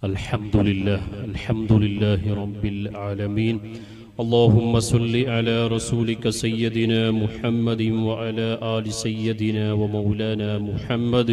الحمد لله الحمد لله رب العالمين اللهم صل على رسولك سيدنا محمد وعلى آل سيدنا ومولانا محمد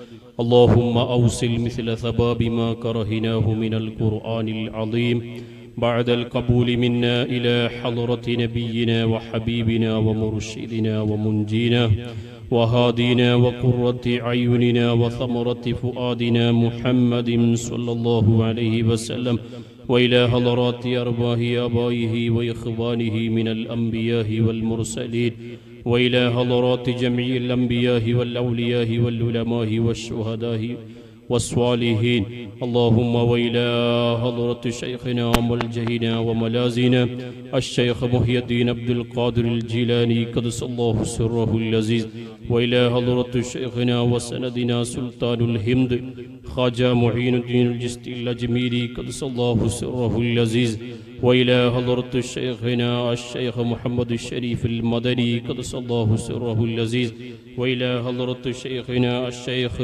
اللهم أوصل مثل ثباب ما كرهناه من القرآن العظيم بعد القبول منا إلى حضرة نبينا وحبيبنا ومرشدنا ومنجينا وهادينا وقرة أعيننا وثمرة فؤادنا محمد صلى الله عليه وسلم وإلى حضرات أرواح آبائه وإخوانه من الأنبياء والمرسلين وإلى حضرات جميع الأنبياء والأولياء والعلماء والشهداء والصالحين اللهم وإلى حضرة شيخنا وملجهنا وملازنا الشيخ محي الدين عبد القادر الجيلاني قدس الله سره اللذيذ وإلى حضرة شيخنا وسندنا سلطان الهند خواجة معين الدين الجست الأجميري قدس الله سره اللذيذ وإلى حضرة شيخنا الشيخ محمد الشريف المدني قدس الله سره اللذيذ وإلى حضرة شيخنا الشيخ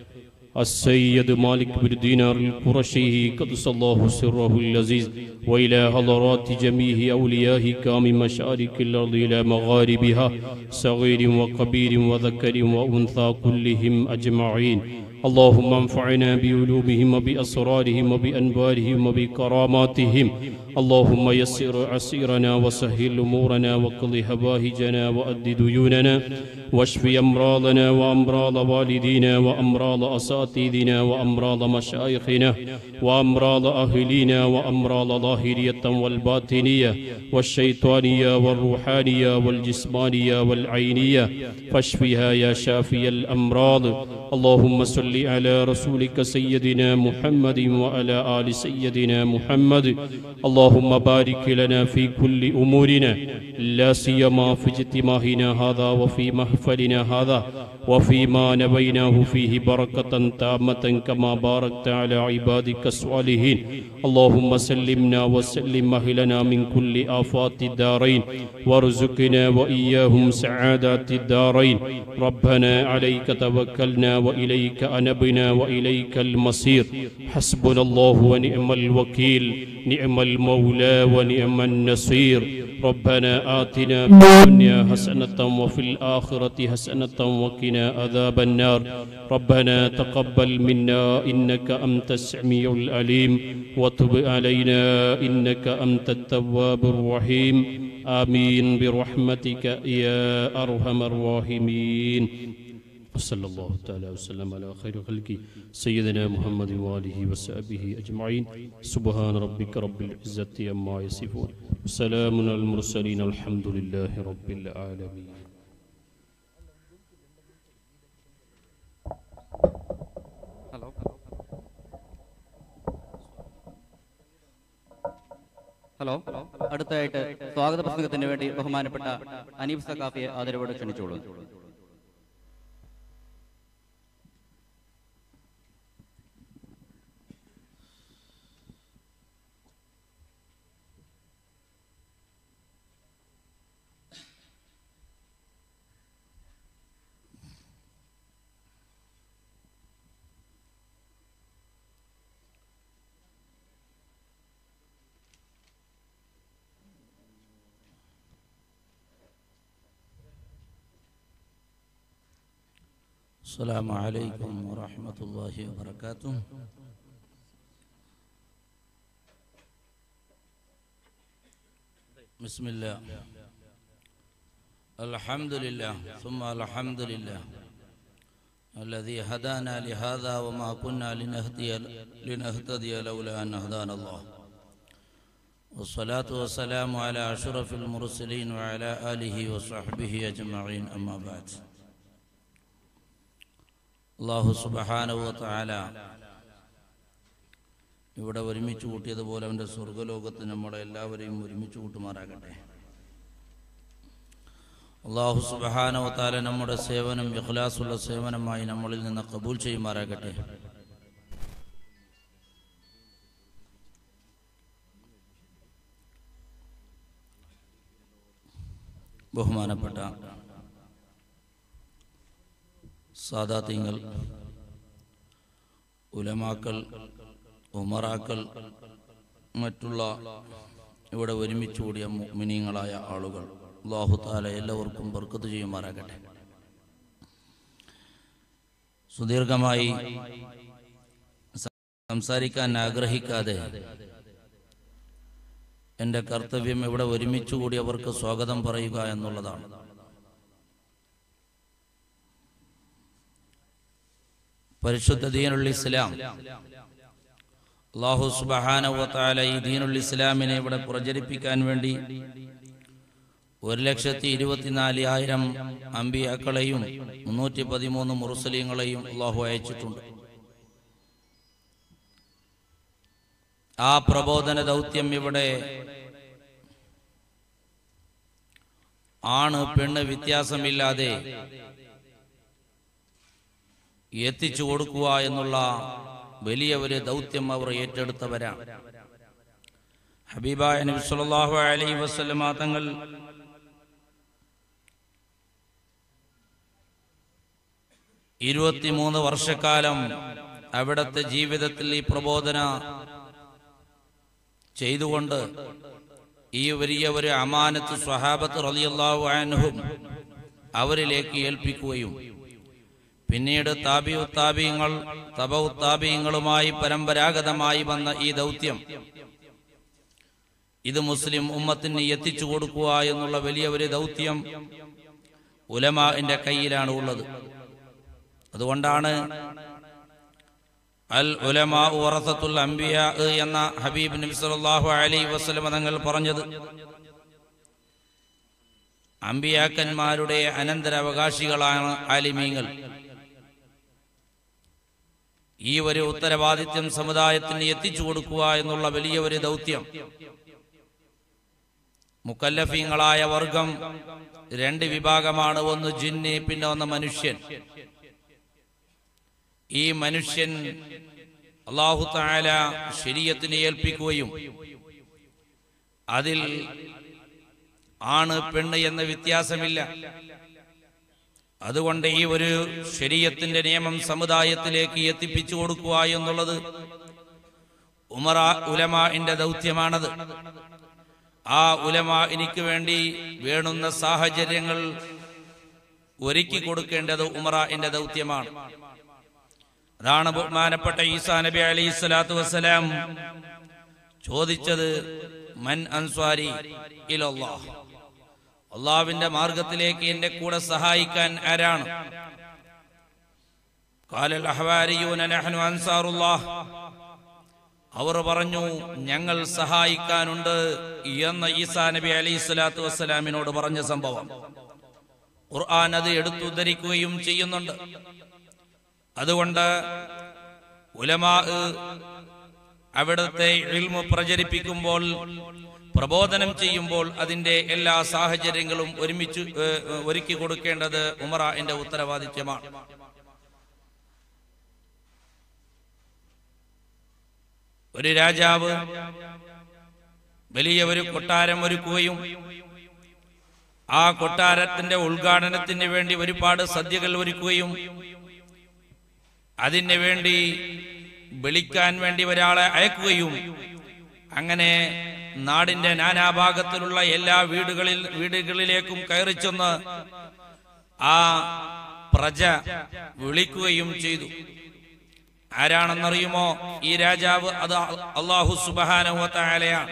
السيد مالك بن دينار القرشي قدس الله سره اللذيذ وإلى حضرات جميع أولياء كام مشارق الأرض إلى مغاربها صغير وكبير وذكر وأنثى كلهم أجمعين اللهم انفعنا بعلومهم وبأسرارهم وبأنبارهم وبكراماتهم اللهم يسر عسيرنا وسهل أمورنا وقض هباهجنا وأد ديوننا واشف أمراضنا وأمراض والدينا وأمراض أساتذنا وأمراض مشايخنا وأمراض أهلينا وأمراض ظاهرية والباطنية والشيطانية والروحانية والجسمانية والعينية فاشفها يا شافي الأمراض اللهم صل على رسولك سيدنا محمد وعلى آل سيدنا محمد اللهم بارك لنا في كل أمورنا لا سيما في اجتماعنا هذا وفي محفلنا هذا وفيما نبيناه فيه بركة تامة كما باركت على عبادك الصالحين اللهم سلمنا وسلم أهلنا من كل آفات الدارين وارزقنا وإياهم سعادات الدارين ربنا عليك توكلنا وإليك أنبنا وإليك المصير حسبنا الله ونعم الوكيل نعم المولى ونعم النصير ربنا آتنا في الدنيا حسنة وفي الآخرة حسنة وقنا عذاب النار ربنا تقبل منا إنك أنت السميع العليم وتب علينا إنك أنت التواب الرحيم آمين برحمتك يا أرحم الراحمين وصلى الله تعالى وسلم على خير خلقه سيدنا محمد وآله وصحبه أجمعين سبحان ربك رب العزة عما يصفون وسلام على المرسلين الحمد لله رب العالمين hello hello അടുത്തായിട്ട് സ്വാഗത പ്രസംഗത്തിന് വേണ്ടി ബഹുമാനപ്പെട്ട അനീഫ് സഖാഫിയെ ആദരവോടെ ക്ഷണിച്ചോളൂ السلام عليكم ورحمة الله وبركاته بسم الله الحمد لله ثم الحمد لله الذي هدانا لهذا وما كنا لنهدي لنهتدي لولا أن هدانا الله والصلاة والسلام على أشرف المرسلين وعلى آله وصحبه أجمعين أما بعد അള്ളാഹു സുബഹാനവത്താല ഇവിടെ ഒരുമിച്ച് കൂട്ടിയതുപോലെ അവൻ്റെ സ്വർഗലോകത്ത് നമ്മളെ എല്ലാവരെയും ഒരുമിച്ച് കൂട്ടുമാറാകട്ടെ അള്ളാഹു സുബഹാനവത്താല നമ്മുടെ സേവനം ഇഖ്ലാസുള്ള സേവനമായി നമ്മളിൽ നിന്ന് കബൂൽ ചെയ്യുമാറാകട്ടെ ബഹുമാനപ്പെട്ട സാദാത്യങ്ങൾ ഉലമാക്കൾ ഉമറാക്കൽ മറ്റുള്ള ഇവിടെ ഒരുമിച്ച് കൂടിയ മിനിങ്ങളായ ആളുകൾ അള്ളാഹു താല എല്ലാവർക്കും ബർക്കത്ത് ചെയ്യുമാറാകട്ടെ സുദീർഘമായി സംസാരിക്കാൻ ആഗ്രഹിക്കാതെ എൻ്റെ കർത്തവ്യം ഇവിടെ ഒരുമിച്ച് കൂടിയവർക്ക് സ്വാഗതം പറയുക എന്നുള്ളതാണ് പരിശുദ്ധ ദീനുൽ ഇസ്ലാം അള്ളാഹു സുബഹാനവത്താല ഈ ദീനുൽ ഇസ്ലാമിനെ ഇവിടെ പ്രചരിപ്പിക്കാൻ വേണ്ടി ഒരു ലക്ഷത്തി ഇരുപത്തിനാല് ആയിരം അമ്പിയാക്കളെയും മുന്നൂറ്റി പതിമൂന്ന് മുറുസലീങ്ങളെയും അള്ളാഹു അയച്ചിട്ടുണ്ട് ആ പ്രബോധന ദൗത്യം ഇവിടെ ആണ് പെണ്ണ് വ്യത്യാസമില്ലാതെ എത്തിച്ചു കൊടുക്കുക എന്നുള്ള വലിയ ഒരു ദൗത്യം അവർ ഏറ്റെടുത്തവരാണ് ഹബീബായ നബി സല്ലല്ലാഹു അലൈഹി വസല്ലമ തങ്ങൾ ഇരുപത്തിമൂന്ന് വർഷക്കാലം അവിടുത്തെ ജീവിതത്തിൽ ഈ പ്രബോധന ചെയ്തുകൊണ്ട് ഈ വലിയ ഒരു അമാനത്ത് സ്വഹാബത്ത് റളിയല്ലാഹു അൻഹും അവരിലേക്ക് ഏൽപ്പിക്കുകയും പിന്നീട് താബിയു താബിയങ്ങൾ തബൗ താബിയങ്ങളുമായി പരമ്പരാഗതമായി വന്ന ഈ ദൗത്യം ഇത് മുസ്ലിം ഉമ്മത്തിന് എത്തിച്ചു കൊടുക്കുക എന്നുള്ള വലിയ ഒരു ദൗത്യം ഉലമാന്റെ കയ്യിലാണ് ഉള്ളത് അതുകൊണ്ടാണ് അൽ ഉലമാ വറസത്തുൽ അംബിയ എന്ന ഹബീബ് നബി സല്ലല്ലാഹു അലൈഹി വസല്ലം തങ്ങൾ പറഞ്ഞത് അമ്പിയാക്കന്മാരുടെ അനന്തരാവകാശികളാണ് ആലിമീങ്ങൾ ഈ ഒരു ഉത്തരവാദിത്യം സമുദായത്തിന് എത്തിച്ചു കൊടുക്കുക എന്നുള്ള വലിയ ഒരു ദൗത്യം മുക്കല്ലഫീങ്ങളായ വർഗം രണ്ട് വിഭാഗമാണ് ഒന്ന് ജിന്ന് പിന്നെ ഒന്ന് മനുഷ്യൻ ഈ മനുഷ്യൻ അള്ളാഹു താല ശരീരത്തിന് ഏൽപ്പിക്കുകയും അതിൽ ആണ് പെണ്ണ് എന്ന വ്യത്യാസമില്ല അതുകൊണ്ട് ഈ ഒരു ശരീരത്തിന്റെ നിയമം സമുദായത്തിലേക്ക് എത്തിപ്പിച്ചു കൊടുക്കുക എന്നുള്ളത് ഉമറ ഉലമാന്റെ ദൗത്യമാണത് ആ ഉലമ എനിക്ക് വേണ്ടി വേണുന്ന സാഹചര്യങ്ങൾ ഒരുക്കി കൊടുക്കേണ്ടത് ഉമറന്റെ ദൗത്യമാണ് അതാണ് ബഹുമാനപ്പെട്ട ഈസാ നബി അലൈഹി സ്വലാത്തു വസ്സലാം ചോദിച്ചത് മൻ അൻസ്വാരി ഇലല്ലാഹ് അള്ളാവിന്റെ മാർഗത്തിലേക്ക് എന്റെ കൂടെ സഹായിക്കാൻ ആരാണ് കാലൽ അഹ്വാരിയൂന നഹ്നു അൻസാറുല്ലാഹ് അവർ പറഞ്ഞു ഞങ്ങൾ സഹായിക്കാനുണ്ട് എന്ന് ഈസാ നബി അലൈഹി സ്വലാത്തു വസ്സലാമിനോട് പറഞ്ഞ സംഭവം ഖുർആൻ അത് എടുത്തുദ്ധരിക്കുകയും ചെയ്യുന്നുണ്ട് അതുകൊണ്ട് ഉലമാ അവിടുത്തെ ഇൽമു പ്രചരിപ്പിക്കുമ്പോൾ പ്രബോധനം ചെയ്യുമ്പോൾ അതിന്റെ എല്ലാ സാഹചര്യങ്ങളും ഒരുമിച്ച് ഏഹ്, ഒരുക്കി കൊടുക്കേണ്ടത് ഉമറ എന്റെ ഉത്തരവാദിത്യമാണ് ഒരു രാജാവ് വലിയ ഒരു കൊട്ടാരം ഒരുക്കുകയും ആ കൊട്ടാരത്തിന്റെ ഉദ്ഘാടനത്തിന് വേണ്ടി ഒരുപാട് സദ്യകൾ ഒരുക്കുകയും അതിന് വേണ്ടി വിളിക്കാൻ വേണ്ടി ഒരാളെ അയക്കുകയും അങ്ങനെ നാടിന്റെ നാനാഭാഗത്തിലുള്ള എല്ലാ വീടുകളിൽ വീടുകളിലേക്കും കയറി ചെന്ന് ആ പ്രജ വിളിക്കുകയും ചെയ്തു ആരാണെന്നറിയുമോ ഈ രാജാവ് അത് അള്ളാഹു സുബാനുവത്തായാലയാണ്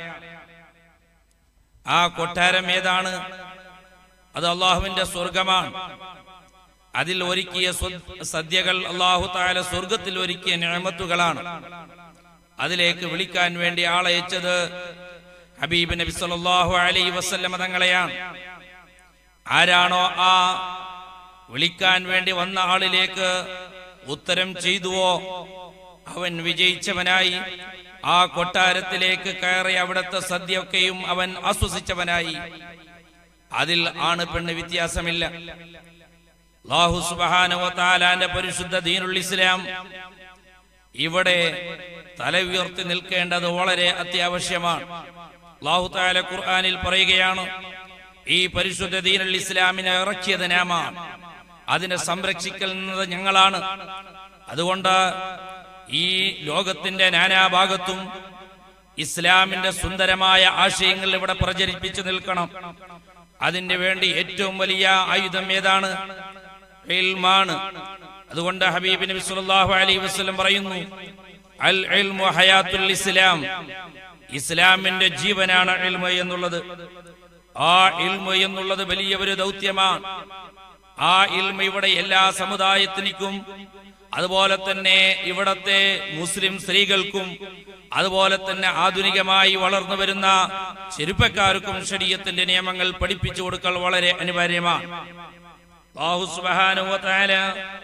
ആ കൊട്ടാരം ഏതാണ് അത് അള്ളാഹുവിന്റെ സ്വർഗമാണ് അതിൽ ഒരുക്കിയ സ്വ- സദ്യകൾ അള്ളാഹു താല സ്വർഗത്തിൽ ഒരുക്കിയ നിഴമത്തുകളാണ് അതിലേക്ക് വിളിക്കാൻ വേണ്ടി ആളയച്ചത് ഹബീബ് നബി സല്ലല്ലാഹു അലൈഹി വസല്ലമ തങ്ങളെയാണ് ആരാണോ ആ വിളിക്കാൻ വേണ്ടി വന്ന ആളിലേക്ക് ഉത്തരം ചെയ്തുവോ അവൻ വിജയിച്ചവനായി ആ കൊട്ടാരത്തിലേക്ക് കയറി അവിടുത്തെ സദ്യയൊക്കെയും അവൻ ആസ്വസിച്ചവനായി അതിൽ ആണ് പെണ്ണ് വ്യത്യാസമില്ല അല്ലാഹു സുബ്ഹാനഹു വ തആലാന്റെ പരിശുദ്ധ ദീനുൽ ഇസ്ലാം ഇവിടെ തല ഉയർത്തി നിൽക്കേണ്ടത് വളരെ അത്യാവശ്യമാണ് അല്ലാഹു തആല ഖുർആനിൽ പറയുകയാണ് ഈ പരിശുദ്ധ ദീനുൽ ഇസ്ലാമിനെ ഇറക്കിയത് നാമാണ് അതിനെ സംരക്ഷിക്കുന്നത് ഞങ്ങളാണ് അതുകൊണ്ട് ഈ ലോകത്തിന്റെ നാനാഭാഗത്തും ഇസ്ലാമിന്റെ സുന്ദരമായ ആശയങ്ങൾ ഇവിടെ പ്രചരിപ്പിച്ചു നിൽക്കണം അതിന് വേണ്ടി ഏറ്റവും വലിയ ആയുധം ഏതാണ് ഇൽമാണ് അതുകൊണ്ട് ഹബീബ് നബി സല്ലല്ലാഹു അലൈഹി വസല്ലം പറയുന്നു അൽ ഇൽമു ഹയാത്തുൽ ഇസ്ലാം ഇസ്ലാമിന്റെ ജീവനാണ് ഇൽമ എന്നുള്ളത് ആ ഇൽമ എന്നുള്ളത് വലിയ ഒരു ദൗത്യമാണ് ആ ഇൽമ ഇവിടെ എല്ലാ സമുദായത്തിനും അതുപോലെ തന്നെ ഇവിടത്തെ മുസ്ലിം സ്ത്രീകൾക്കും അതുപോലെ തന്നെ ആധുനികമായി വളർന്നു വരുന്ന ചെറുപ്പക്കാർക്കും ശരീരത്തിന്റെ നിയമങ്ങൾ പഠിപ്പിച്ചു കൊടുക്കൽ വളരെ അനിവാര്യമാണ് അല്ലാഹു സുബ്ഹാനഹു വ തആല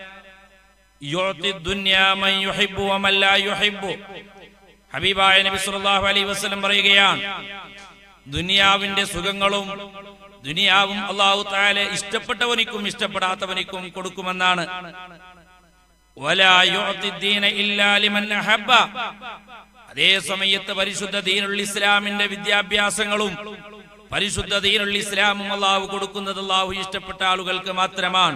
യുഅതി ദുനിയാ മൻ യുഹിബ്ബു വമൻ ലാ യുഹിബ്ബു ഹബീബായ നബി സല്ലല്ലാഹു അലൈഹി വസല്ലം പറയുകയാണ് ദുനിയാവിന്റെ സുഖങ്ങളും ദുനിയാവും അള്ളാഹു താല ഇഷ്ടപ്പെട്ടവനിക്കും ഇഷ്ടപ്പെടാത്തവനിക്കും കൊടുക്കുമെന്നാണ് വലാ യുഅതി ദീന ഇല്ലാ ലിമൻ അഹബ്ബ അതേ സമയത്ത് പരിശുദ്ധ ദീനുൽ ഇസ്ലാമിന്റെ വിദ്യാഭ്യാസങ്ങളും പരിശുദ്ധ ദീനുൽ ഇസ്ലാമും അള്ളാഹു കൊടുക്കുന്നത് അള്ളാഹു ഇഷ്ടപ്പെട്ട ആളുകൾക്ക് മാത്രമാണ്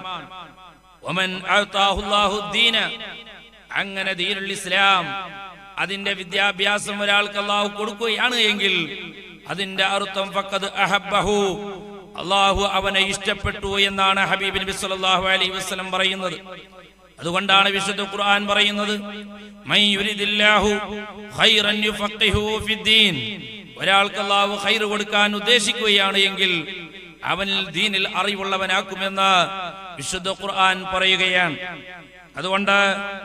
ഒമൻ അഅ്താഹു അല്ലാഹു ദീന അങ്ങനെ ദീനുൽ ഇസ്ലാം അതിന്റെ വിദ്യാഭ്യാസം ഒരാൾക്ക് അള്ളാഹു കൊടുക്കുകയാണ് എങ്കിൽ അതിന്റെ അർത്ഥം ഫഖദ് അഹബ്ബഹു അള്ളാഹു അവനെ ഇഷ്ടപ്പെട്ടു എന്നാണ് ഹബീബ് നബി സല്ലല്ലാഹു അലൈഹി വസല്ലം പറയുന്നത് അതുകൊണ്ടാണ് വിശുദ്ധ ഖുർആൻ പറയുന്നത് മൻ യുരിദില്ലാഹു ഖൈറൻ യുഫഖിഹു ഫിദ്ദീൻ ഒരാൾക്ക് അള്ളാഹു ഖൈർ കൊടുക്കാൻ ഉദ്ദേശിക്കുകയാണ് എങ്കിൽ അവനിൽ ദീനിൽ അറിവുള്ളവനാക്കുമെന്ന് വിശുദ്ധ ഖുർആൻ പറയുകയാണ് അതുകൊണ്ട്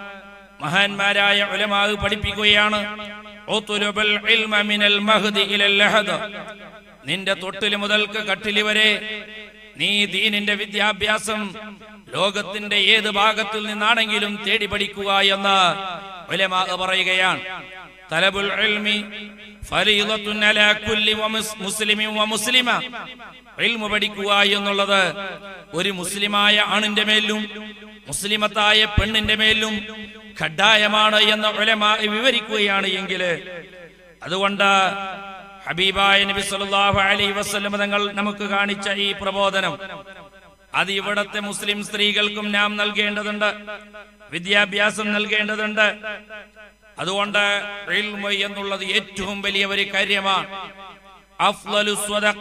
മഹാന്മാരായ ഉലമാവ് പഠിപ്പിക്കുകയാണ് ഉത്ലുബൽ ഇൽമ മിനൽ മഹ്ദി ഇലൽ ലഹദ്. നിന്റെ തൊട്ടില് മുതൽക്ക് കട്ടില് വരെ നീ ദീനിന്റെ വിദ്യാഭ്യാസം ലോകത്തിന്റെ ഏത് ഭാഗത്തിൽ നിന്നാണെങ്കിലും തേടി പഠിക്കുക എന്ന് ഉലമാ പറയുകയാണ് തലബുൽ ഇൽമി ഫരീളത്തുൻ അലാ കുല്ലി വമുസ്- മുസ്ലിമിൻ വമുസ്ലിമ ഇൽമു പഠിക്കുക എന്നുള്ളത് ഒരു മുസ്ലിമായ ആണിന്റെ മേലും മുസ്ലിമത്തായ പെണ്ണിന്റെ മേലും ഖഡ്ഡായമാണ് എന്ന് ഉലമാ വിവരിക്കുകയാണ് എങ്കിൽ അതുകൊണ്ട് ഹബീബായ നബി സല്ലല്ലാഹു അലൈഹി വസല്ലം തങ്ങൾ നമുക്ക് കാണിച്ച ഈ പ്രബോധനം അത് ഇവിടത്തെ മുസ്ലിം സ്ത്രീകൾക്കും നാം നൽകേണ്ടതുണ്ട് വിദ്യാഭ്യാസം നൽകേണ്ടതുണ്ട് അതുകൊണ്ട് ഇൽമ എന്നുള്ളത് ഏറ്റവും വലിയ ഒരു കാര്യമാണ് അഫ്ളലു സ്വദഖ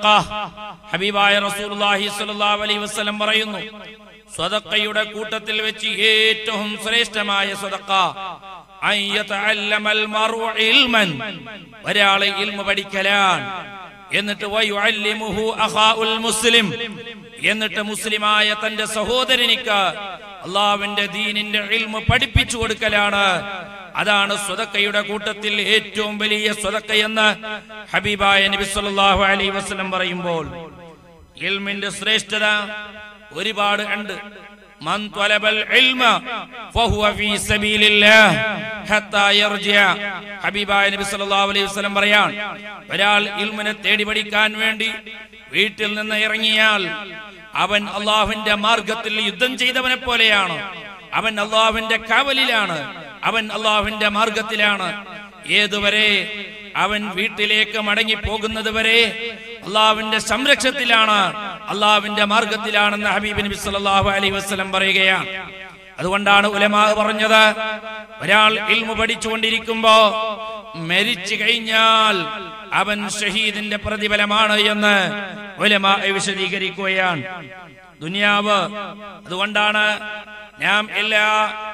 ഹബീബായ റസൂലുള്ളാഹി സ്വല്ലല്ലാഹു അലൈഹി വസല്ലം പറയുന്നു സ്വദഖയുടെ കൂട്ടത്തിൽ വെച്ച് ഏറ്റവും ശ്രേഷ്ഠമായ സ്വദഖ അൻ യതഅല്ലമൽ മർഉ ഇൽമൻ ഒരാളെ ഇൽമ പഠിക്കലാണ് എന്നിട്ട് വയുഅല്ലിമുഹു അഖാഉൽ മുസ്ലിം എന്നിട്ട് മുസ്ലിമായ തന്റെ സഹോദരനിക്ക് അള്ളാഹുവിന്റെ ദീനിന്റെ ഇൽമ പഠിപ്പിച്ചു കൊടുക്കലാണ് അതാണ് സ്വതക്കയുടെ കൂട്ടത്തിൽ ഏറ്റവും വലിയ സ്വതക്കയെന്ന് ഹബീബായ നബി സല്ലല്ലാഹു അലൈഹി വസല്ലം പറയുമ്പോൾ ഇൽമിന്റെ ശ്രേഷ്ഠത ഒരുപാട് ഉണ്ട് മൻ ത്വലബൽ ഇൽമ ഫഹുവ ഫീ സബീലില്ലാഹ് ഹത്താ യർജിഅ ഹബീബായ നബി സല്ലല്ലാഹു അലൈഹി വസല്ലം പറയാൻ ഒരാൾ ഇൽമിനെ തേടി പഠിക്കാൻ വേണ്ടി വീട്ടിൽ നിന്ന് ഇറങ്ങിയാൽ അവൻ അള്ളാഹുവിന്റെ മാർഗത്തിൽ യുദ്ധം ചെയ്തവനെ പോലെയാണ് അവൻ അള്ളാഹുവിന്റെ കാവലിലാണ് അവൻ അള്ളാഹുവിന്റെ മാർഗത്തിലാണ് ഏതുവരെ അവൻ വീട്ടിലേക്ക് മടങ്ങി പോകുന്നത് വരെ അള്ളാഹുവിന്റെ സംരക്ഷണത്തിലാണ് അള്ളാഹുവിന്റെ മാർഗത്തിലാണെന്ന് ഹബീബ് നബി സല്ലല്ലാഹു അലൈഹി വസല്ലം പറയുകയാണ് അതുകൊണ്ടാണ് ഉലമാ പറഞ്ഞത് ഒരാൾ ഇൽമു പഠിച്ചുകൊണ്ടിരിക്കുമ്പോ മരിച്ചു കഴിഞ്ഞാൽ അവൻ ഷഹീദിന്റെ പ്രതിഫലമാണ് എന്ന് ഉലമാ വിശദീകരിക്കുകയാണ് ദുനിയാവ് അതുകൊണ്ടാണ് നാം എല്ലാ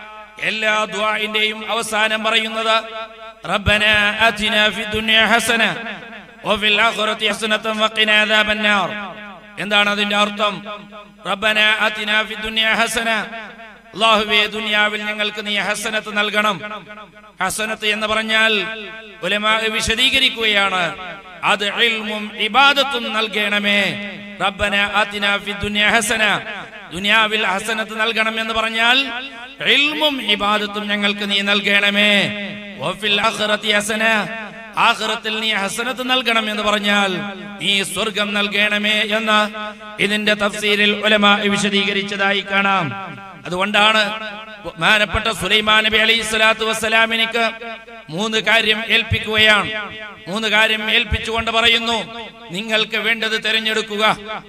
എല്ലാ ദ്വാഇന്റെയും അവസാനം പറയുന്നത് റബ്ബന ആതിന ഫി ദുനിയ ഹസന വഫിൽ ആഖിറതി ഹസനതൻ വഖിന അദാബന്നാർ എന്താണ് അതിന്റെ അർത്ഥം റബ്ബന ആതിന ഫി ദുനിയ ഹസന അള്ളാഹുവേ ദുനിയാവിൽ ഞങ്ങൾക്ക് നീ ഹസനത്ത് നൽകണം ഹസനത്ത് എന്ന് പറഞ്ഞാൽ ഉലമാ വിശദീകരിക്കുകയാണ് അത് ഇൽമും ഇബാദത്തും നൽകണമേ റബ്ബന ആതിന ഫി ദുനിയ ഹസന ദുനിയാവിൽ ഹസനത്ത് നൽകണം എന്ന് പറഞ്ഞാൽ ഇൽമും ഇബാദത്തും ഞങ്ങൾക്ക് നീ നൽകണമേ വഫിൽ ആഖിറതി ഹസന ആഖിറത്തിൽ നീ ഹസനത്ത് നൽകണം എന്ന് പറഞ്ഞാൽ നീ സ്വർഗം നൽകണമേ എന്ന് ഇതിന്റെ തഫ്സീരിൽ ഉലമ വിശദീകരിച്ചതായി കാണാം അതുകൊണ്ടാണ് ബഹുമാനപ്പെട്ട സുലൈമാൻ നബി അലൈഹി സ്വലാത്തു വസ്സലാമിനിക്ക് മൂന്ന് കാര്യം ഏൽപ്പിക്കുകയാണ് മൂന്ന് കാര്യം ഏൽപ്പിച്ചുകൊണ്ട് പറയുന്നു നിങ്ങൾക്ക് വേണ്ടത് തിരഞ്ഞെടുക്കുക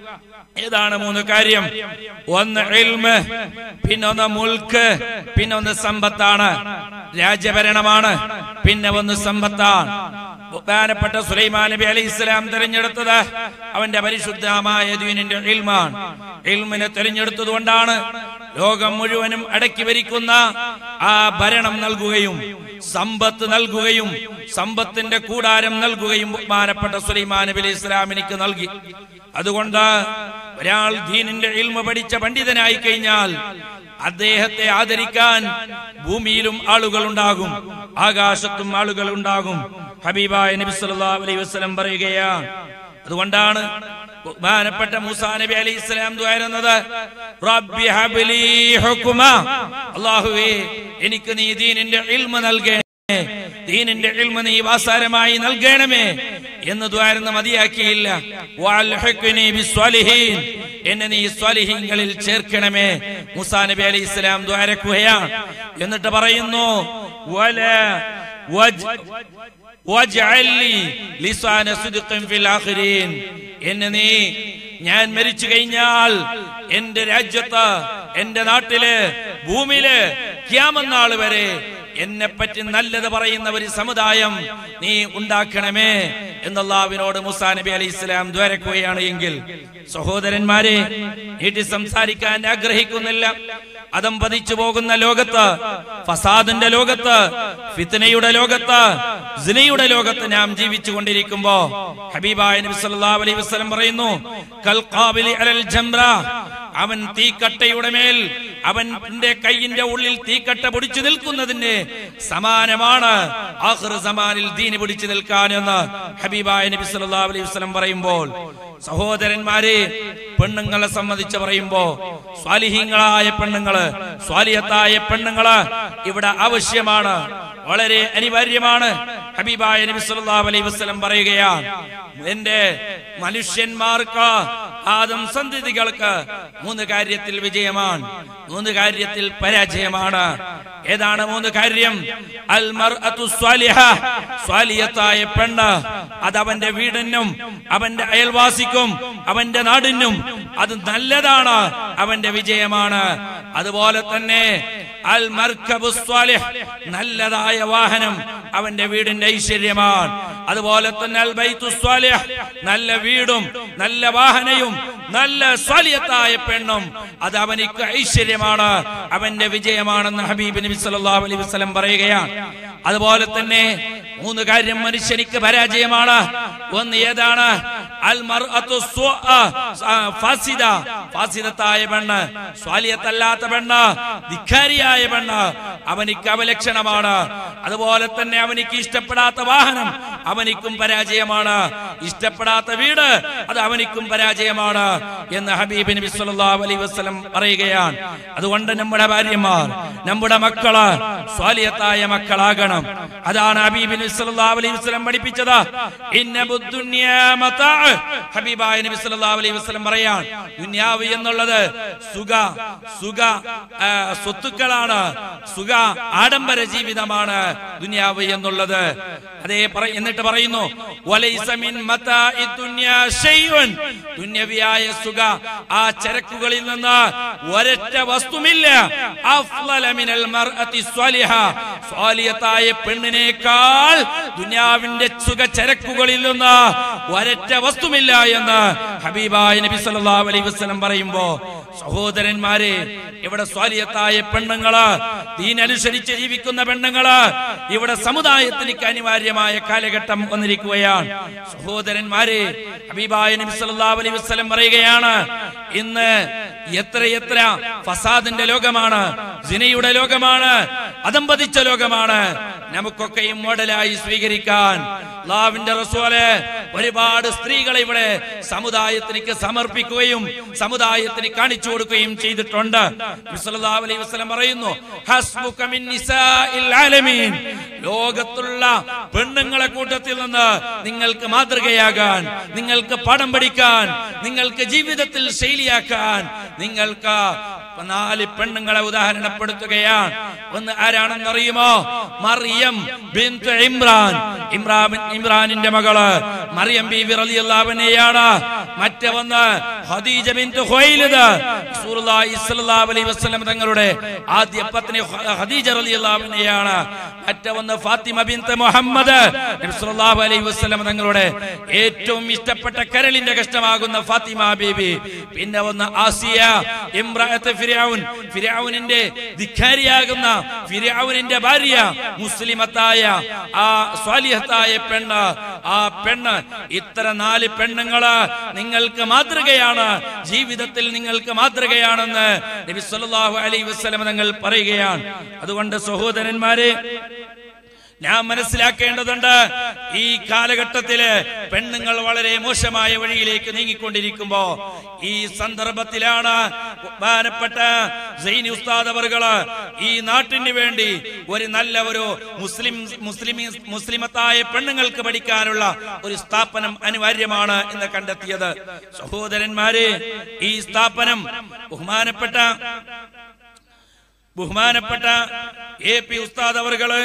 ഏതാണ് മൂന്ന് കാര്യം ഒന്ന് ഇൽമ് പിന്നൊന്ന് മുൽക്ക് പിന്നൊന്ന് സമ്പത്താണ് രാജഭരണമാണ് പിന്നെ ഒന്ന് സമ്പത്താണ് ബഹുമാനപ്പെട്ട സുലൈമാൻ നബി അലൈഹി ഇസ്ലാം തിരഞ്ഞെടുത്തത് അവന്റെ പരിശുദ്ധമായ ദീനിന്റെ ഇൽമാണ് ഇൽമിനെ തിരഞ്ഞെടുത്തത് കൊണ്ടാണ് ലോകം മുഴുവനും അടക്കി ഭരിക്കുന്ന ആ ഭരണം നൽകുകയും സമ്പത്ത് നൽകുകയും സമ്പത്തിന്റെ കൂടാരം നൽകുകയും ബഹുമാനപ്പെട്ട സുലൈമാൻ നബി അലൈഹി ഇസ്ലാമിനിക്ക് നൽകി അതുകൊണ്ട് ഒരാൾ ദീനിന്റെ ഇൽമ പഠിച്ച പണ്ഡിതനായി കഴിഞ്ഞാൽ അദ്ദേഹത്തെ ആദരിക്കാൻ ഭൂമിയിലും ആളുകൾ ഉണ്ടാകും ആകാശത്തും ആളുകൾ ഉണ്ടാകും ഹബീബായ നബി സല്ലല്ലാഹു അലൈഹി വസല്ലം പറയുകയാണ് അതുകൊണ്ടാണ് ബഹുമാനപ്പെട്ട മൂസാ നബി അലൈഹി ഇസ്ലാം ദ്വാരുന്നത് റബ്ബി ഹബ്ലി ഹുക്മ അല്ലാഹുവേ എനിക്ക് നീ ദീനിന്റെ ഇൽമ നൽകണമേ ദീനിന്റെ ഇൽമ നീ വാസാരമായി നൽകണമേ എന്ന് ദ്വാരുന്ന മതിയാക്കിയില്ല വഅൽഹിഖ്നി ബിസ്വാലിഹീൻ എന്നെ നീ സ്വാലിഹീങ്ങളിൽ ചേർക്കണമേ മൂസാ നബി അലൈഹി ഇസ്ലാം ദ്വാരക്കുകയാണ് എന്നിട്ട് പറയുന്നു വല വജ് വജ്അൽ ലി ലിസാന സിദ്ഖിൻ ഫിൽ ആഖിരീൻ എന്നെ നീ ഞാൻ മരിച്ചു കഴിഞ്ഞാൽ എന്റെ രാജ്യത്ത് എന്റെ നാട്ടില് ഭൂമിയില് ക്യാമന്നാൾ വരെ എന്നെ പറ്റി നല്ലത് പറയുന്ന ഒരു സമുദായം നീ ഉണ്ടാക്കണമേ എന്നല്ലാവിനോട് മുസാ നബി അലൈഹി ഇസ്ലാം ദ്വരക്കുകയാണ് എങ്കിൽ സഹോദരന്മാരെ നീട്ടി സംസാരിക്കാൻ ആഗ്രഹിക്കുന്നില്ല അതം പതിച്ചു പോകുന്ന ലോകത്ത് ഫസാദിന്റെ ലോകത്ത് ഫിത്തനയുടെ ലോകത്ത് സിനയുടെ ലോകത്ത് നാം ജീവിച്ചു കൊണ്ടിരിക്കുമ്പോ ഹബീബായ നബി സല്ലല്ലാഹു അലൈഹി വസല്ലം പറയുന്നു കൽ ഖാബിലി അലൽ ജംറ അവൻ തീക്കട്ടയുടെ മേൽ അവന്റെ കൈയിന്റെ ഉള്ളിൽ തീക്കട്ട പിടിച്ചു നിൽക്കുന്നതിന് സമാനമാണ് ആഖിർ സമാനിൽ ദീന് പിടിച്ചു നിൽക്കാൻ എന്ന് ഹബീബായ നബി സല്ലല്ലാഹു അലൈഹി വസല്ലം പറയുമ്പോൾ സഹോദരന്മാരെ പെണ്ണുങ്ങളെ സംബന്ധിച്ച് പറയുമ്പോ സ്വാലിഹീങ്ങളായ പെണ്ണുങ്ങള് സ്വാലിഹത്തായ പെണ്ണുങ്ങള് ഇവിടെ ആവശ്യമാണ് വളരെ അനിവാര്യമാണ് ഹബീബായ നബി സല്ലല്ലാഹു അലൈഹി വസല്ലം പറയുകയാണ് എന്റെ മനുഷ്യന്മാർക്ക് ആദം സന്തതികൾക്ക് മൂന്ന് കാര്യത്തിൽ വിജയമാണ് മൂന്ന് കാര്യത്തിൽ പരാജയമാണ് ഏതാണ് മൂന്ന് കാര്യം അൽ മർഅത്തു സ്വാലിഹ സ്വാലിയത്തായ പെണ്ണ് അത് അവന്റെ വീടിനും അവന്റെ അയൽവാസിക്കും അവന്റെ നാടിനും അത് നല്ലതാണ് അവന്റെ വിജയമാണ് അതുപോലെ തന്നെ അൽ മർക്കബു സ്വാലിഹ് നല്ലതായ വാഹനം അവന്റെ വീടിന്റെ ഐശ്വര്യമാണ് അതുപോലെ തന്നെ അൽ ബൈത്തു സ്വാലിഹ് നല്ല വീടും നല്ല വാഹനയും നല്ല സ്വാലിയത്തായ പെണ്ണും അത് അവനിക്ക് ഐശ്വര്യമാണ് അവന്റെ വിജയമാണെന്ന് ഹബീബ് നബി സല്ലല്ലാഹു അലൈഹി വസല്ലം പറയുകയാണ് അതുപോലെ തന്നെ മൂന്ന് കാര്യം മനുഷ്യനിക്ക് പരാജയമാണ് ഒന്ന് ഏതാണ് അൽ മർഅത്തു സ്വാ ഫാസിദ ഫാസിദത്തായ പെണ്ണ് സ്വാലിയത്തല്ലാത്ത പെണ്ണ് ധിക്കാരിയായ പെണ്ണ് അവനിക്ക് അവലക്ഷണമാണ് അതുപോലെ തന്നെ അവനിക്ക് ഇഷ്ടപ്പെടാത്ത വാഹനം അവനിക്കും പരാജയമാണ് ഇഷ്ടപ്പെടാത്ത വീട് അത് അവനിക്കും പരാജയമാണ് എന്ന് ഹബീബ് നബി സല്ലല്ലാഹു അലൈഹി വസല്ലം പറയുകയാണ് അതുകൊണ്ട് നമ്മുടെ ഭാര്യമാർ നമ്മുടെ മക്കള് സ്വാലിയത്തായ മക്കളാകണം അതാണ് ഹബീബ് നബി സല്ലല്ലാഹു അലൈഹി വസല്ലം പഠിപ്പിച്ചത് ഇന്ന ബുദ്ദുന്യാ മതാഅ് ഹബീബായ നബി സല്ലല്ലാഹു അലൈഹി വസല്ലം പറയാൻ ദുനിയാവ് എന്നുള്ളത് സുഖ സുഖ ആ, സ്വത്തുക്കളാണ് സുഖ ആഡംബര ജീവിതമാണ് ദുനിയാവ് എന്നുള്ളത് അതേ പറ എന്നിട്ട് പറയുന്നു വലൈസ മിൻ മതാഇ ദുനിയാ ശൈഉൻ ദുന്യവിയായ സുഖ ആ ചരക്കുകളിൽ നിന്ന് ഒരൊറ്റ വസ്തുമില്ല അഫ്ളല മിനൽ മർഅതി സ്വാലിഹ സ്വാലിയത്തായ പെണ്ണിനേക്കാൾ ദുനിയാവിന്റെ സുഖ ചരക്കുകളിൽ നിന്ന് ഒരൊറ്റ വസ്തുമില്ല എന്ന് ഹബീബായ നബി സല്ലല്ലാഹു അലൈഹി വസല്ലം പറയുമ്പോ സഹോദരന്മാരെ ഇവിടെ സ്വാലിയത്തായ പെണ്ണുങ്ങള് ദീനനുസരിച്ച് ജീവിക്കുന്ന പെണ്ണുങ്ങള് ഇവിടെ സമുദായത്തിലേക്ക് അനിവാര്യമായ കാലഘട്ടം വന്നിരിക്കുകയാണ് സഹോദരന്മാരെ ഹബീബായ നബി സല്ലല്ലാഹു അലൈഹി വസല്ലം പറയുകയാണ് ഇന്ന് എത്ര എത്ര ഫസാദിന്റെ ലോകമാണ് സിനയുടെ ലോകമാണ് അതമ്പതിച്ച ലോകമാണ് നമുക്കൊക്കെയും മോഡലായി സ്വീകരിക്കാൻ അള്ളാഹുവിന്റെ റസൂല് ഒരുപാട് സ്ത്രീകളെ ഇവിടെ സമുദായത്തിലേക്ക് സമർപ്പിക്കുകയും സമുദായത്തിന് കാണിച്ചു കൊടുക്കുകയും ചെയ്തിട്ടുണ്ട് നബി സല്ലല്ലാഹു അലൈഹി വസല്ലം പറയുന്നു ഹസ്ബുക മിൻ നിസാഇൽ ആലമീൻ ലോകത്തുള്ള പെണ്ണുങ്ങളെ കൂട്ടത്തിൽ നിന്ന് നിങ്ങൾക്ക് മാതൃകയാകാൻ നിങ്ങൾക്ക് പാഠം പഠിക്കാൻ നിങ്ങൾക്ക് ജീവിതത്തിൽ ശൈലിയാക്കാൻ നിങ്ങൾക്ക് നാല് പെണ്ണുങ്ങളെ ഉദാഹരണപ്പെടുത്തുകയാണ് ഒന്ന് ആരാണെന്ന് അറിയുമോ മറിയം ബിന്തു ഇമ്രാൻ ഇമ്രാൻ ഇമ്രാനിന്റെ മകള് മറിയം ബീവി റളിയല്ലാഹുവിനെയാണ് മറ്റേ വന്ന് ഖദീജ ബിൻത് ഖുവൈലിദ് റസൂലുള്ളാഹി സ്വല്ലല്ലാഹു അലൈഹി വസല്ലം തങ്ങളുടെ ആദ്യ പത്നി ഖ- ഖദീജ റളിയല്ലാഹുവിനെയാണ് മറ്റേ വന്ന് ഫാത്തിമ ബിൻത് മുഹമ്മദ് നബി സല്ലല്ലാഹു അലൈഹി വസല്ലം തങ്ങളുടെ ഏറ്റവും ഇഷ്ടപ്പെട്ട കരളിന്റെ കഷ്ടമാകുന്ന ഫാത്തിമ ബീബി പിന്നെ വന്ന് ആസിയ ഇമ്രാഅത്ത് ഫിർഔൻ ഫിർഔനിന്റെ ധിക്കാരിയാകുന്ന ഫിർഔനിന്റെ ഭാര്യ മുസ്ലിമത്തായ ആ സ്വാലിഹത്തായ പെണ്ണ് ആ പെണ്ണ് ഇത്ര നാല് പെണ്ണുങ്ങള് നിങ്ങൾക്ക് മാതൃകയാണ് ജീവിതത്തിൽ നിങ്ങൾക്ക് മാതൃകയാണെന്ന് നബി സല്ലല്ലാഹു അലൈഹി വസല്ലം തങ്ങൾ പറയുകയാണ് അതുകൊണ്ട് സഹോദരന്മാരെ ഞാൻ മനസ്സിലാക്കേണ്ടതുണ്ട് ഈ കാലഘട്ടത്തില് പെണ്ണുങ്ങൾ വളരെ മോശമായ വഴിയിലേക്ക് നീങ്ങിക്കൊണ്ടിരിക്കുമ്പോ ഈ സന്ദർഭത്തിലാണ് ബഹുമാനപ്പെട്ട സൈനി ഉസ്താദ് അവർകള് ഈ നാട്ടിന് വേണ്ടി ഒരു നല്ല ഒരു മുസ്ലിം മുസ്ലിം മുസ്ലിമത്തായ പെണ്ണുങ്ങൾക്ക് പഠിക്കാനുള്ള ഒരു സ്ഥാപനം അനിവാര്യമാണ് എന്ന് കണ്ടെത്തിയത് സഹോദരന്മാരെ ഈ സ്ഥാപനം ബഹുമാനപ്പെട്ട ബഹുമാനപ്പെട്ട എ പി ഉസ്താദ് അവർകള്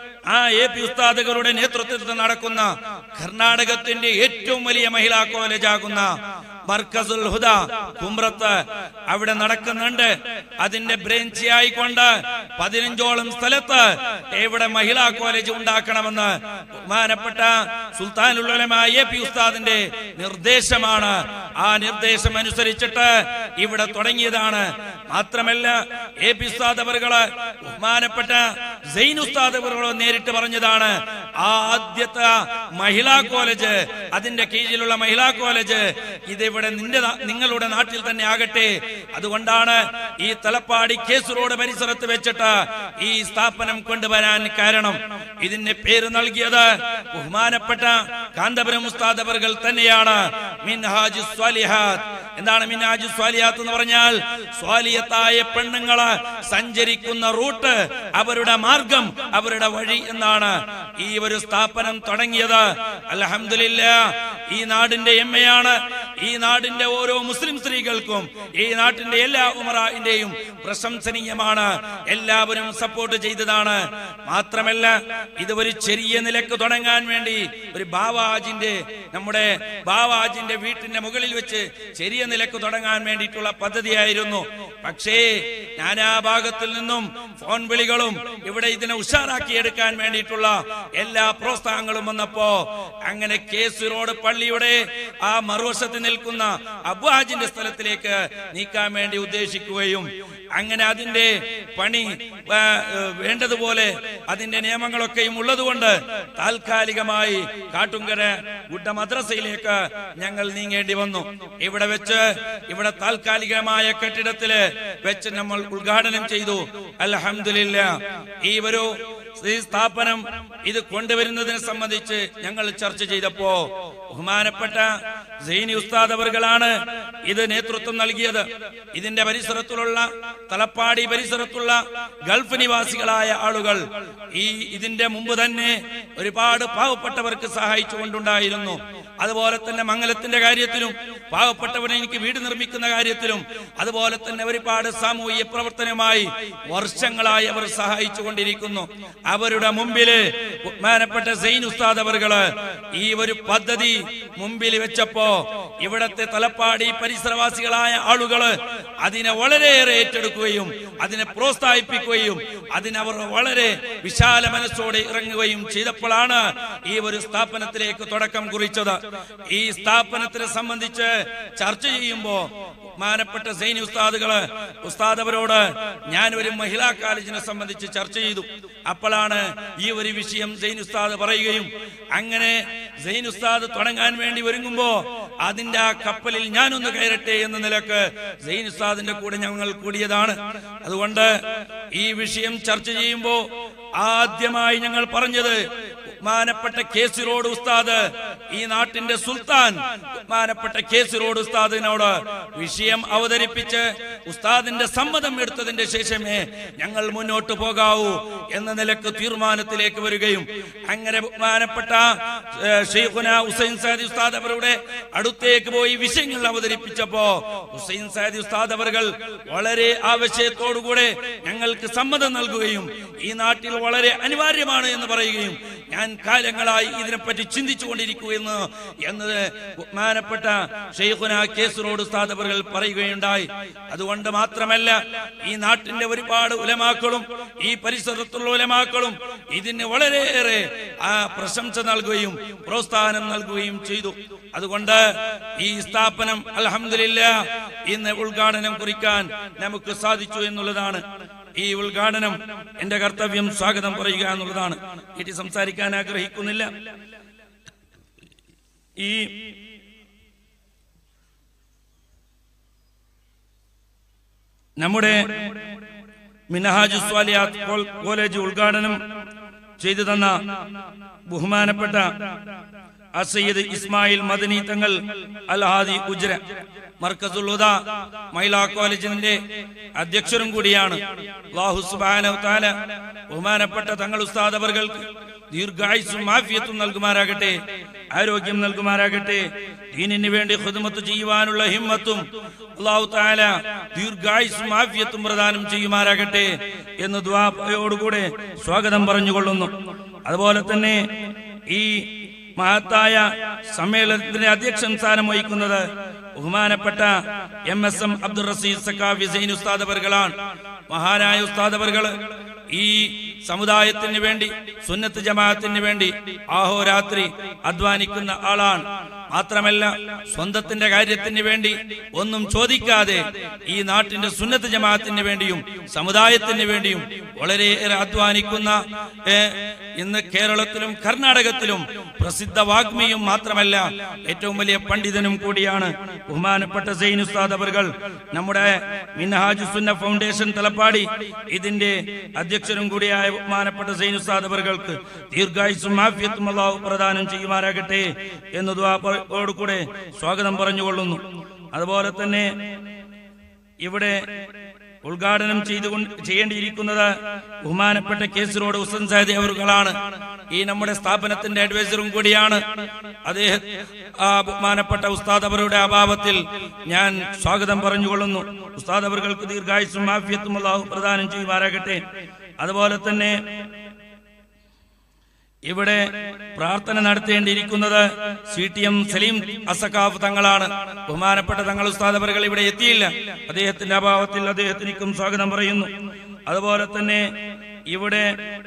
ആ എ പി ഉസ്താദുകളുടെ നേതൃത്വത്തിൽ നടക്കുന്ന കർണാടകത്തിന്റെ ഏറ്റവും വലിയ മഹിളാ കോളേജാകുന്ന മർക്കസുൽ ഹുദ കുമ്രത്ത് അവിടെ നടക്കുന്നുണ്ട് അതിന്റെ ബ്രാഞ്ച് ആയിക്കൊണ്ട് പതിനഞ്ചോളം സ്ഥലത്ത് ഇവിടെ മഹിളാ കോളേജ് ഉണ്ടാക്കണമെന്ന് ബഹുമാനപ്പെട്ട സുൽത്താനുള്ളമായ എ പി ഉസ്താദിന്റെ നിർദ്ദേശമാണ് ആ നിർദ്ദേശം അനുസരിച്ചിട്ട് ഇവിടെ തുടങ്ങിയതാണ് മാത്രമല്ല എ പി ഉസ്താദ് അവറുകള് ബഹുമാനപ്പെട്ട സൈൻ ഉസ്താദ് അവറുകളോ നേരിട്ട് പറഞ്ഞതാണ് ആ ആദ്യത്തെ മഹിളാ കോളേജ് അതിന്റെ കീഴിലുള്ള മഹിളാ കോളേജ് ഇതിവിടെ നിന്റെ നാ- നിങ്ങളുടെ നാട്ടിൽ തന്നെ ആകട്ടെ അതുകൊണ്ടാണ് ഈ തലപ്പാടി കേസ് റോഡ് പരിസരത്ത് വെച്ചിട്ട് ഈ സ്ഥാപനം കൊണ്ടുവരാൻ കാരണം ഇതിന് പേര് നൽകിയത് ബഹുമാനപ്പെട്ട കാന്തപുരം ഉസ്താദ് അവർകൾ തന്നെയാണ് മിൻഹാജു സ്വാലിഹാത്ത് എന്താണ് മിൻഹാജു സ്വാലിഹാത്ത് എന്ന് പറഞ്ഞാൽ സ്വാലിയത്തായ പെണ്ണുങ്ങള് സഞ്ചരിക്കുന്ന റൂട്ട് അവരുടെ മാർഗം അവരുടെ വഴി എന്നാണ് ഈ ഒരു സ്ഥാപനം തുടങ്ങിയത് അൽഹംദുലില്ല ഈ നാടിന്റെ എമ്മയാണ് ഈ നാടിന്റെ ഓരോ മുസ്ലിം സ്ത്രീകൾക്കും ഈ നാട്ടിന്റെ എല്ലാ ഉമറാന്റെയും പ്രശംസനീയമാണ് എല്ലാവരും സപ്പോർട്ട് ചെയ്തതാണ് മാത്രമല്ല ഇത് ഒരു ചെറിയ നിലക്ക് തുടങ്ങാൻ വേണ്ടി ഒരു ബാവാജിന്റെ നമ്മുടെ ബാവാജിന്റെ വീട്ടിന്റെ മുകളിൽ വെച്ച് ചെറിയ നിലക്ക് തുടങ്ങാൻ വേണ്ടിയിട്ടുള്ള പദ്ധതിയായിരുന്നു പക്ഷേ നാനാ ഭാഗത്തിൽ നിന്നും ഫോൺ വിളികളും ഇവിടെ ഇതിനെ ഉഷാറാക്കി എടുക്കാൻ വേണ്ടിയിട്ടുള്ള എല്ലാ പ്രോത്സാഹനങ്ങളും വന്നപ്പോ അങ്ങനെ കേസ് റോഡ് പള്ളിയുടെ ആ മറുവശത്ത് നിൽക്കുന്ന അബ്വാജിന്റെ സ്ഥലത്തിലേക്ക് നീക്കാൻ വേണ്ടി ഉദ്ദേശിക്കുകയും അങ്ങനെ അതിന്റെ പണി ആ, ഏ, വേണ്ടതുപോലെ അതിന്റെ നിയമങ്ങളൊക്കെയും ഉള്ളതുകൊണ്ട് താൽക്കാലികമായി കാട്ടുങ്കര ഗുഡ മദ്രസയിലേക്ക് ഞങ്ങൾ നീങ്ങേണ്ടി വന്നു ഇവിടെ വെച്ച് ഇവിടെ താൽക്കാലികമായ കെട്ടിടത്തില് വെച്ച് നമ്മൾ ഉദ്ഘാടനം ചെയ്തു അൽഹംദുലില്ല ഈ ഒരു ഈ സ്ഥാപനം ഇത് കൊണ്ടുവരുന്നതിനെ സംബന്ധിച്ച് ഞങ്ങൾ ചർച്ച ചെയ്തപ്പോ ബഹുമാനപ്പെട്ട സൈനി ഉസ്താദ് അവർകളാണ് ഇത് നേതൃത്വം നൽകിയത് ഇതിന്റെ പരിസരത്തുള്ള തലപ്പാടി പരിസരത്തുള്ള ഗൾഫ് നിവാസികളായ ആളുകൾ ഈ ഇതിന്റെ മുമ്പ് തന്നെ ഒരുപാട് പാവപ്പെട്ടവർക്ക് സഹായിച്ചുകൊണ്ടുണ്ടായിരുന്നു അതുപോലെ തന്നെ മംഗലത്തിന്റെ കാര്യത്തിലും പാവപ്പെട്ടവനെ എനിക്ക് വീട് നിർമ്മിക്കുന്ന കാര്യത്തിലും അതുപോലെ തന്നെ ഒരുപാട് സാമൂഹിക പ്രവർത്തനമായി വർഷങ്ങളായി അവർ സഹായിച്ചു കൊണ്ടിരിക്കുന്നു അവരുടെ മുമ്പില് ബഹുമാനപ്പെട്ട സൈൻ ഉസ്താദ് അവർകള് ഈ ഒരു പദ്ധതി മുമ്പിൽ വെച്ചപ്പോ ഇവിടത്തെ തലപ്പാടി പരിസരവാസികളായ ആളുകള് അതിനെ വളരെയേറെ ഏറ്റെടുക്കുകയും അതിനെ പ്രോത്സാഹിപ്പിക്കുകയും അതിനവർ വളരെ വിശാല മനസ്സോടെ ഇറങ്ങുകയും ചെയ്തപ്പോഴാണ് ഈ ഒരു സ്ഥാപനത്തിലേക്ക് തുടക്കം കുറിച്ചത് ഈ സ്ഥാപനത്തിനെ സംബന്ധിച്ച് ചർച്ച ചെയ്യുമ്പോ ബഹുമാനപ്പെട്ട സൈനി ഉസ്താദുകള് ഉസ്താദ് അവരോട് ഞാൻ ഒരു മഹിളാ കോളേജിനെ സംബന്ധിച്ച് ചർച്ച ചെയ്തു അപ്പോഴാണ് ഈ ഒരു വിഷയം സൈൻ ഉസ്താദ് പറയുകയും അങ്ങനെ സൈൻ ഉസ്താദ് തുടങ്ങാൻ വേണ്ടി ഒരുങ്ങുമ്പോ അതിന്റെ ആ കപ്പലിൽ ഞാനൊന്ന് കയറട്ടെ എന്ന നിലക്ക് സൈൻ ഉസ്താദിന്റെ കൂടെ ഞങ്ങൾ കൂടിയതാണ് അതുകൊണ്ട് ഈ വിഷയം ചർച്ച ചെയ്യുമ്പോ ആദ്യമായി ഞങ്ങൾ പറഞ്ഞത് ബഹുമാനപ്പെട്ട കേസി റോഡ് ഉസ്താദ് ഈ നാട്ടിന്റെ സുൽത്താൻ ബഹുമാനപ്പെട്ട കേസി റോഡ് ഉസ്താദിനോട് വിഷയം അവതരിപ്പിച്ച് ഉസ്താദിന്റെ സമ്മതം എടുത്തതിന്റെ ശേഷമേ ഞങ്ങൾ മുന്നോട്ട് പോകാവൂ എന്ന നിലക്ക് തീരുമാനത്തിലേക്ക് വരികയും അങ്ങനെ ബഹുമാനപ്പെട്ട ഏഹ്, ഷെയ്ഖുന ഹുസൈൻ സാദി ഉസ്താദ് അവരുടെ അടുത്തേക്ക് പോയി വിഷയങ്ങൾ അവതരിപ്പിച്ചപ്പോ ഹുസൈൻ സാദി ഉസ്താദ് അവർ വളരെ ആവശ്യത്തോടുകൂടെ ഞങ്ങൾക്ക് സമ്മതം നൽകുകയും ഈ നാട്ടിൽ വളരെ അനിവാര്യമാണ് എന്ന് പറയുകയും ഞാൻ കാലങ്ങളായി ഇതിനെപ്പറ്റി ചിന്തിച്ചുകൊണ്ടിരിക്കുന്നു എന്നത് ബഹുമാനപ്പെട്ട ഷെയ്ഖുന കേസറോട് സ്ഥാപകർ പറയുകയുണ്ടായി അതുകൊണ്ട് മാത്രമല്ല ഈ നാട്ടിന്റെ ഒരുപാട് ഉലമാക്കളും ഈ പരിസരത്തുള്ള ഉലമാക്കളും ഇതിന് വളരെയേറെ ആ പ്രശംസ നൽകുകയും പ്രോത്സാഹനം നൽകുകയും ചെയ്തു അതുകൊണ്ട് ഈ സ്ഥാപനം അലഹമില്ല ഇന്ന് ഉദ്ഘാടനം കുറിക്കാൻ നമുക്ക് സാധിച്ചു എന്നുള്ളതാണ് ഈ ഉദ്ഘാടനം എന്റെ കർത്തവ്യം സ്വാഗതം പറയുക എന്നുള്ളതാണ് ഇനി സംസാരിക്കാൻ ആഗ്രഹിക്കുന്നില്ല ഈ നമ്മുടെ മിനഹാജ് സ്വാലിയാത്ത് കോൾ- കോളേജ് ഉദ്ഘാടനം ചെയ്തു തന്ന ബഹുമാനപ്പെട്ട അസയ്യദ് ഇസ്മായിൽ മദനി തങ്ങൾ അൽ ഹാദി ഉജ്ര മർക്കസുൽ ഹുദ മഹിളാ കോളേജിന്റെ അധ്യക്ഷരും കൂടിയാണ് അല്ലാഹു സുബ്ഹാനഹു തആല ബഹുമാനപ്പെട്ട തങ്ങൾ ഉസ്താദ് അവർക്ക് ദീർഘായുസും മാഫിയത്തും നൽകുമാറാകട്ടെ ആരോഗ്യം നൽകുമാറാകട്ടെ ദീനിന് വേണ്ടി ഖുദ്മത്ത് ചെയ്യുവാനുള്ള ഹിമ്മത്തും അള്ളാഹു താല ദീർഘായുസും ആഫിയത്തും പ്രദാനം ചെയ്യുമാറാകട്ടെ എന്ന് ദ്വായോടുകൂടെ സ്വാഗതം പറഞ്ഞുകൊള്ളുന്നു അതുപോലെ തന്നെ ഈ മഹത്തായ സമ്മേളനത്തിന്റെ അധ്യക്ഷൻ സ്ഥാനം വഹിക്കുന്നത് ബഹുമാനപ്പെട്ട M S M Abdul Raseed Saqafi Zain Ustad അവർകളാണ് മഹാനായ ഉസ്താദ് അവർകൾ ഈ സമുദായത്തിന് വേണ്ടി സുന്നത്ത് ജമാഅത്തിന് വേണ്ടി ആഹോരാത്രി അധ്വാനിക്കുന്ന ആളാണ് മാത്രമല്ല സ്വന്തത്തിന്റെ കാര്യത്തിന് വേണ്ടി ഒന്നും ചോദിക്കാതെ ഈ നാട്ടിന്റെ സുന്നത്ത് ജമാഅത്തിന് വേണ്ടിയും സമുദായത്തിന് വേണ്ടിയും വളരെയേറെ അധ്വാനിക്കുന്ന ഏ, ഇന്ന് കേരളത്തിലും കർണാടകത്തിലും പ്രസിദ്ധ വാഗ്മിയും മാത്രമല്ല ഏറ്റവും വലിയ പണ്ഡിതനും കൂടിയാണ് ബഹുമാനപ്പെട്ട സൈൻ ഉസ്താദ് അവർകൾ നമ്മുടെ മിൻഹാജ് സുന്ന ഫൗണ്ടേഷൻ തലപ്പാടി ഇതിന്റെ അധ്യക്ഷനും കൂടിയായ ബഹുമാനപ്പെട്ട സൈൻ ഉസ്താദ് അവർകൾക്ക് ദീർഘായുസും മാഫിയത്തും അള്ളാഹു പ്രദാനം ചെയ്യുമാറാകട്ടെ എന്ന് കൂടെ സ്വാഗതം പറഞ്ഞുകൊള്ളുന്നു അതുപോലെ തന്നെ ഇവിടെ ഉദ്ഘാടനം ചെയ്തുകൊണ്ട് ചെയ്യേണ്ടിയിരിക്കുന്നത് ബഹുമാനപ്പെട്ട കേസറോട് ഹുസൻ സാദി അവറുകളാണ് ഈ നമ്മുടെ സ്ഥാപനത്തിന്റെ അഡ്വൈസറും കൂടിയാണ് അദ്ദേഹം ആ ബഹുമാനപ്പെട്ട ഉസ്താദ് അവരുടെ അഭാവത്തിൽ ഞാൻ സ്വാഗതം പറഞ്ഞുകൊള്ളുന്നു ഉസ്താദ് അവർക്ക് ദീർഘായുസും മാഫിയത്തും അള്ളാഹു പ്രദാനം ചെയ്യുമാറാകട്ടെ അതുപോലെ തന്നെ ഇവിടെ പ്രാർത്ഥന നടത്തേണ്ടിയിരിക്കുന്നത് C T M Saleem Assaqaf തങ്ങളാണ് ബഹുമാനപ്പെട്ട തങ്ങൾ ഉസ്താദവറുകൾ ഇവിടെ എത്തിയില്ല അദ്ദേഹത്തിന്റെ അഭാവത്തിൽ അദ്ദേഹത്തിനും സ്വാഗതം പറയുന്നു അതുപോലെ തന്നെ ഇവിടെ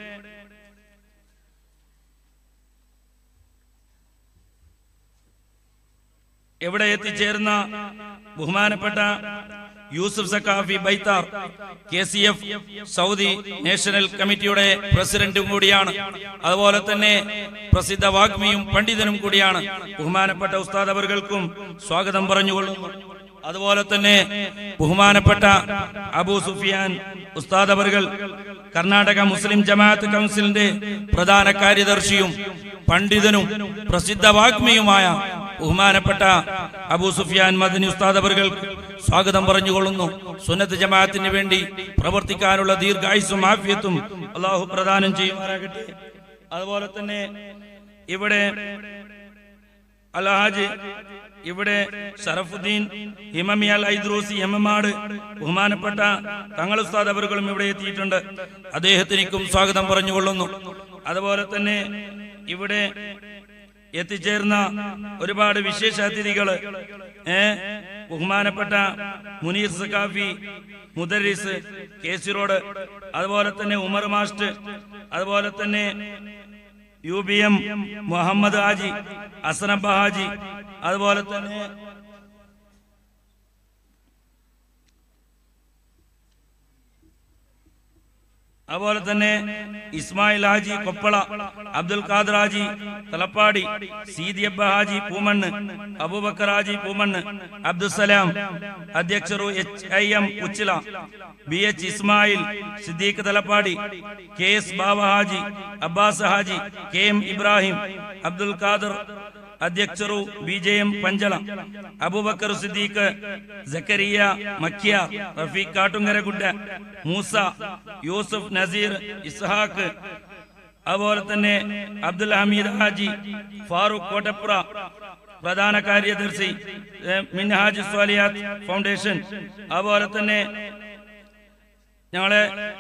എവിടെ എത്തിച്ചേർന്ന ബഹുമാനപ്പെട്ട Yusuf Saqafi Baithar K C F Saudi national കമ്മിറ്റിയുടെ പ്രസിഡന്റും കൂടിയാണ് അതുപോലെ തന്നെ പ്രസിദ്ധ വാഗ്മിയും പണ്ഡിതനും കൂടിയാണ് ബഹുമാനപ്പെട്ട ഉസ്താദ് അവർകൾക്കും സ്വാഗതം പറഞ്ഞുകൊള്ളുന്നു അതുപോലെ തന്നെ ബഹുമാനപ്പെട്ട അബൂ സുഫിയാൻ ഉസ്താദ് അവർകൾ കർണാടക മുസ്ലിം ജമാഅത്ത് കൗൺസിലിന്റെ പ്രധാന കാര്യദർശിയും പണ്ഡിതനും പ്രസിദ്ധ വാഗ്മിയുമായ ബഹുമാനപ്പെട്ട അബൂ സുഫിയാൻ മദനി ഉസ്താദ് അവർകൾ സ്വാഗതം പറഞ്ഞുകൊള്ളുന്നു സുന്നത്ത് ജമാഅത്തിന് വേണ്ടി പ്രവർത്തിക്കാനുള്ള ദീർഘായുസും ആഫിയത്തും അള്ളാഹു പ്രദാനം ചെയ്യുമാറാകട്ടെ അതുപോലെ തന്നെ ഇവിടെ അൽഹാജ് ഇവിടെ ഷറഫുദ്ദീൻ ഹിമമി അൽ ഐദ്രൂസി എമ്മമാട് ബഹുമാനപ്പെട്ട തങ്ങൾ ഉസ്താദ് അവറുകളും ഇവിടെ എത്തിയിട്ടുണ്ട് അദ്ദേഹത്തിനും സ്വാഗതം പറഞ്ഞുകൊള്ളുന്നു അതുപോലെ തന്നെ ഇവിടെ എത്തിച്ചേർന്ന ഒരുപാട് വിശേഷ അതിഥികള് ഏ ബഹുമാനപ്പെട്ട മുനീർ സക്കാഫി മുദരിസ് കേസിറോഡ് അതുപോലെ തന്നെ ഉമർ മാസ്റ്റ് അതുപോലെ തന്നെ U B M Muhammad Haji Asanaba Haji അതുപോലെ തന്നെ അതുപോലെ തന്നെ ഇസ്മായിൽ ഹാജി കൊപ്പള അബ്ദുൽ ഖാദർ ഹാജി തലപ്പാടി സീദിയബ്ബ ഹാജി പൂമണ്ണ് അബൂബക്കർ ഹാജി പൂമണ്ണ് അബ്ദുസലാം അധ്യക്ഷರು H I M Uchila B H Ismail Siddique Thalappadi K S Baba Haji Abbas Haji K M Ibrahim Abdul Khader അധ്യക്ഷರು ಬಿಜೆಎಂ ಪಂಜಳ ಅಬೂಬಕರ್ ಸಿದ್ದೀಕ್ ಜಕರಿಯ ಮಕ್ಕಿಯ ರಫೀಕ್ കാട്ടുങ്കരഗുഡ മൂസ യൂസഫ് നസീർ ഇസ്ഹാഖ് അതുപോലെ തന്നെ അബ്ദുൽ ഹമീദ് ഹാജി ഫാറൂഖ് കോട്ടപ്പുറ പ്രധാന കാര്യദർശി ഏഹ്, മിൻഹാജ് സ്വാലിയാത്ത് ഫൗണ്ടേഷൻ അതുപോലെ തന്നെ ഞങ്ങളെ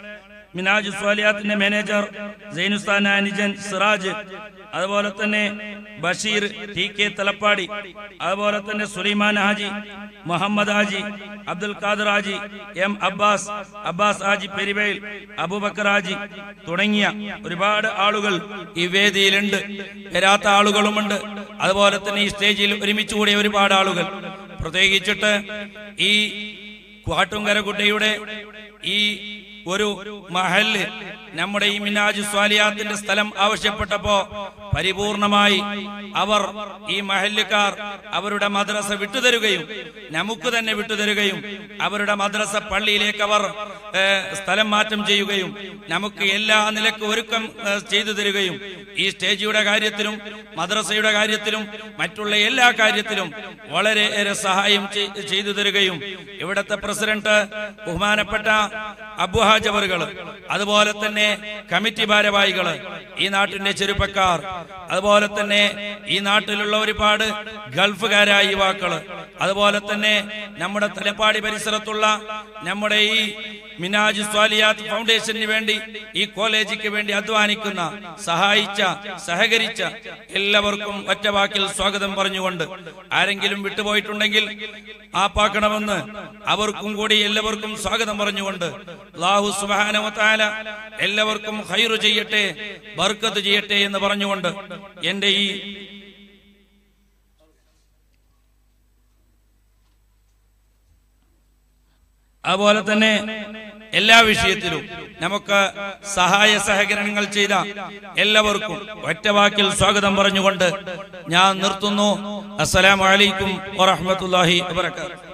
മിനാജ് സ്വാലിയാത്തിന്റെ മാനേജർ സൈനുസ്ഥാൻ അനുജൻ സിറാജ് അതുപോലെ തന്നെ ബഷീർ ടി കെ തലപ്പാടി അതുപോലെ തന്നെ സുലൈമാൻ ഹാജി മുഹമ്മദ് ഹാജി അബ്ദുൽ ഖാദർ ഹാജി എം അബ്ബാസ് അബ്ബാസ് ഹാജി പെരിവയിൽ അബൂബക്കർ ഹാജി തുടങ്ങിയ ഒരുപാട് ആളുകൾ ഈ വേദിയിലുണ്ട് വരാത്ത ആളുകളുമുണ്ട് അതുപോലെ തന്നെ ഈ സ്റ്റേജിൽ ഒരുമിച്ച് കൂടിയ ഒരുപാട് ആളുകൾ പ്രത്യേകിച്ചിട്ട് ഈ കാട്ടുംകരക്കുട്ടയുടെ ഈ ഒരു മഹല് നമ്മുടെ ഈ മിനാജ് സ്വാലിയാത്തിന്റെ സ്ഥലം ആവശ്യപ്പെട്ടപ്പോ പരിപൂർണമായി അവർ ഈ മഹല്ലുകാർ അവരുടെ മദ്രസ വിട്ടുതരുകയും നമുക്ക് തന്നെ വിട്ടുതരുകയും അവരുടെ മദ്രസ പള്ളിയിലേക്ക് അവർ ഏ, സ്ഥലം മാറ്റം ചെയ്യുകയും നമുക്ക് എല്ലാ നിലക്കും ഒരുക്കം ഏ, ചെയ്തു തരികയും ഈ സ്റ്റേജിയുടെ കാര്യത്തിലും മദ്രസയുടെ കാര്യത്തിലും മറ്റുള്ള എല്ലാ കാര്യത്തിലും വളരെയേറെ സഹായം ചെയ്- ചെയ്തു തരികയും ഇവിടത്തെ പ്രസിഡന്റ് ബഹുമാനപ്പെട്ട അബുഹാജ് അവറുകൾ അതുപോലെ തന്നെ കമ്മിറ്റി ഭാരവാഹികള് ഈ നാട്ടിന്റെ ചെറുപ്പക്കാർ അതുപോലെ തന്നെ ഈ നാട്ടിലുള്ള ഒരുപാട് ഗൾഫുകാരായ യുവാക്കള് അതുപോലെ തന്നെ നമ്മുടെ തലപ്പാടി പരിസരത്തുള്ള നമ്മുടെ ഈ മിനാജ് സ്വാലിയാത്ത് ഫൗണ്ടേഷന് വേണ്ടി ഈ കോളേജിക്ക് വേണ്ടി അധ്വാനിക്കുന്ന സഹായിച്ച സഹകരിച്ച എല്ലാവർക്കും ഒറ്റവാക്കിൽ സ്വാഗതം പറഞ്ഞുകൊണ്ട് ആരെങ്കിലും വിട്ടുപോയിട്ടുണ്ടെങ്കിൽ ആപ്പാക്കണമെന്ന് അവർക്കും കൂടി എല്ലാവർക്കും സ്വാഗതം പറഞ്ഞുകൊണ്ട് അള്ളാഹു സുബാനവത്താല എല്ലാവർക്കും ഹൈറു ചെയ്യട്ടെ ബർക്കത്ത് ചെയ്യട്ടെ എന്ന് പറഞ്ഞുകൊണ്ട് എന്റെ ഈ അതുപോലെ തന്നെ എല്ലാ വിഷയത്തിലും നമുക്ക് സഹായ സഹകരണങ്ങൾ ചെയ്ത എല്ലാവർക്കും ഒറ്റവാക്കിൽ സ്വാഗതം പറഞ്ഞുകൊണ്ട് ഞാൻ നിർത്തുന്നു അസ്സലാമലൈക്കും വറഹമത്തല്ലാഹി വാബർക്കാത്തു